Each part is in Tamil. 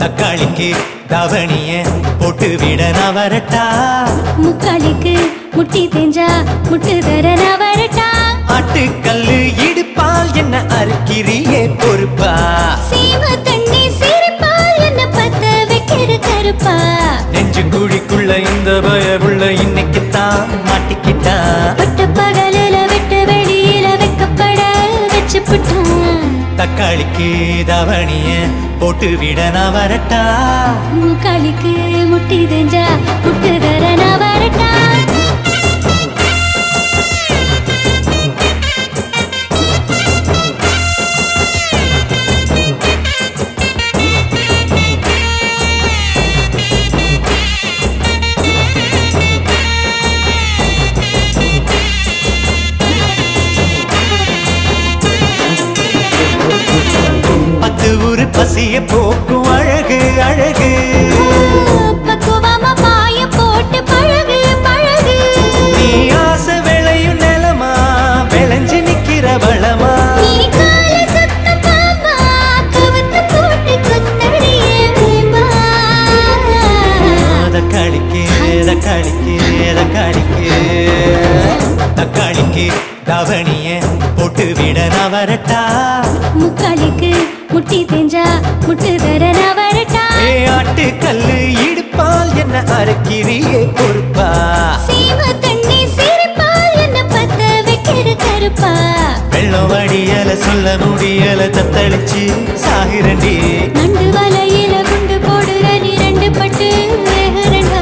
தக்காளிக்கு தவணிய போட்டு விட நான் வரட்டா முக்காலிக்கு முட்டி தேஞ்சா முட்டு தர நான் வரட்டா ஆட்டுக்கல்லு இடுப்பால் என்ன அறுக்கிறியே பொறுப்பா சீம தண்ணி சிரிப்பால் என்ன பத்த வைக்கிற கருப்பா நெஞ்சு குழிக்குள்ள இந்த பயவுள்ள இன்னைக்குத்தான் மாட்டிக்கிட்டா பட்ட பகலில வெட்ட வெளியில வைக்கப்பட வச்சு புட்டான் தக்காளிக்கு தவணிய போட்டு விட நான் வரட்டா முக்காலிக்கு முட்டி தேஞ்சா முட்டு தர நான் வரட்டா பத்து ஊரு பசிய போக்கும் அழகு அழகு பக்குவமா பாய போட்டு பழகு பழகு நீ ஆசை விளையும் நிலமா விளைஞ்சு நிக்கிற வளமா நீ கால சுத்த பாம்பா கவுத்து போட்டு குத்தடியே வேம்பா தக்காளிக்கு தக்காளிக்கு தக்காளிக்கு தக்காளிக்கு தவணிய போட்டு விட நான் வரட்டா முக்காலிக்கு முட்டி தேஞ்சா முட்டு தர நான் வரட்டா ஏ ஆட்டுக்கல்லு இடுப்பால் என்ன அரைக்கிறியே பொறுப்பா சீம தண்ணி சிரிப்பால் என்ன பத்த வைக்கிற கருப்பா வெள்ளம் வடியல சொல்ல முடியல தத்தளிச்சு சாகிரண்டி நண்டு வலையில குண்டு போடுற நீ ரெண்டு பட்டு வேகரண்டா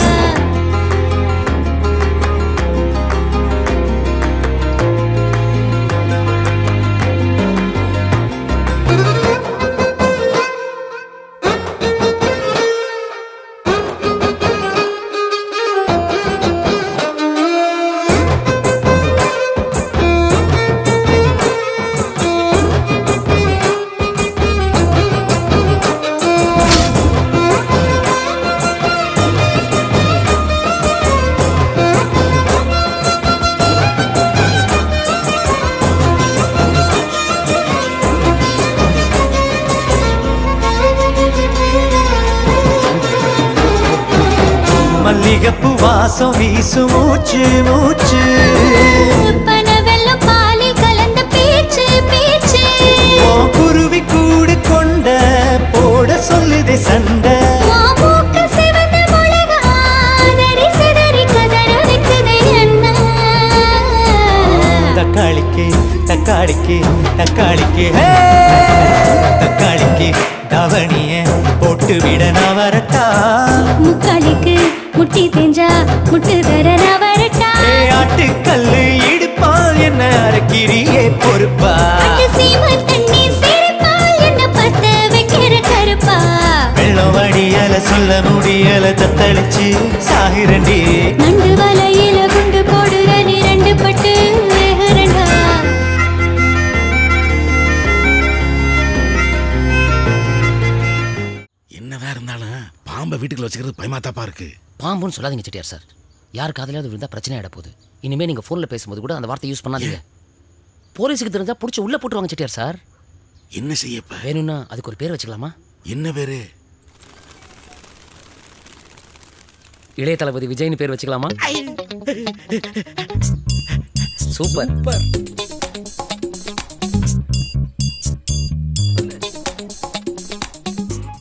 மல்லிகப்பு வாசம் வீசு மூச்சு மூச்சு பனவெல்லம் பாலில் கலந்த பேச்சு பேச்சு ஓ குருவி கூடு கொண்ட போட சொல்லுதே சண்டை மாமூக்கு சிவந்த மிளகா, அதறி சிதறி கதற வைக்குதே அண்ணா. தக்காளிக்கு தக்காளிக்கு தக்காளிக்கு ஹே! தக்காளிக்கு தவணிய போட்டு விட நான் வரட்டா முக்காலிக்கு முட்டி தேஞ்சா முட்டு தர நான் வரட்டா ஏ ஆட்டுக்கல்லு இடுப்பால் என்ன அரைக்கிறியே பொறுப்பா பட்டு சீமை தண்ணி சிரிப்பால் என்ன பத்த வைக்கிற கருப்பா வெள்ளம் வடியல சொல்ல முடியல தத்தளிச்சு சாகிரண்டி நண்டு வலையில குண்டு போடுற நீ ரெண்டு பட்டு வேகரண்டா என்னதான் இருந்தாலும் பாம்பை வீட்டுக்குள்ள வச்சுக்கிறது பயமாத்தாப்பா இருக்கு பாம்புன்னு சொல்லாதீங்க செட்டியார் சார் யார் காதலாவது விழுந்தா பிரச்சனை ஆயிட போகுது இனிமே நீங்க ஃபோனில் பேசும்போது கூட அந்த வார்த்தை யூஸ் பண்ணாதீங்க போலீஸுக்கு தெரிஞ்சா பிடிச்சி உள்ள போட்டுருவாங்க செட்டியார் சார் என்ன செய்யப்ப வேணும்னா அதுக்கு ஒரு பேர் வச்சுக்கலாமா என்ன பேரு இளைய தளபதி விஜய்னு பேர் வச்சுக்கலாமா சூப்பர்